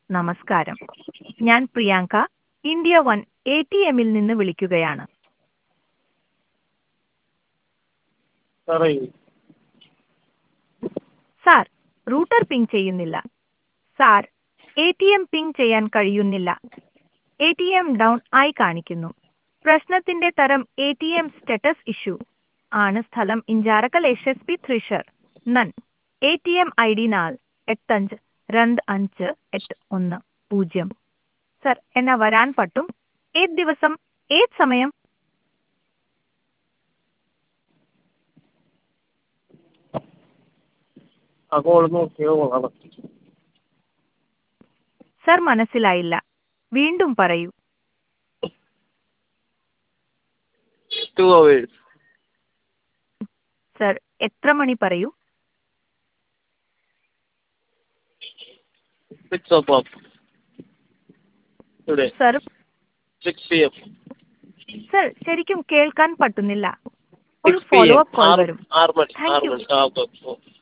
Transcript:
നമസ്കാരം ഞാൻ Priyanka India one A T എമ്മിൽ നിന്ന് വിളിക്കുകയാണ് പറയൂ സാർ റൂട്ടർ പിങ് ചെയ്യുന്നില്ല sir A T M ping ചെയ്യാൻ കഴിയുന്നില്ല എ ടി എം ഡൗൺ ആയി കാണിക്കുന്നു പ്രശ്നത്തിന്റെ തരം A T M status issue ആണ് സ്ഥലം Incharakkal S S P Thrissur നൻ A T M I D നാല് എട്ടഞ്ച് രണ്ട് അഞ്ച് എട്ട് ഒന്ന് പൂജ്യം സർ എന്നാ വരാൻ പറ്റും ഏത് ദിവസം ഏത് സമയം ആ കോൾ നോക്കിയോ കൊള്ളാം സർ മനസ്സിലായില്ല വീണ്ടും പറയൂ ടു അവേഴ്സ് സർ എത്ര മണി പറയൂ six o'clock today sir six P M sir ശരിക്കും കേൾക്കാൻ പറ്റുന്നില്ല ഒരു six P follow M up call ആറ് വരും ആറ് മണി Thank ആറ് you. മണി ആ ഓക്കെ ഓക്കെ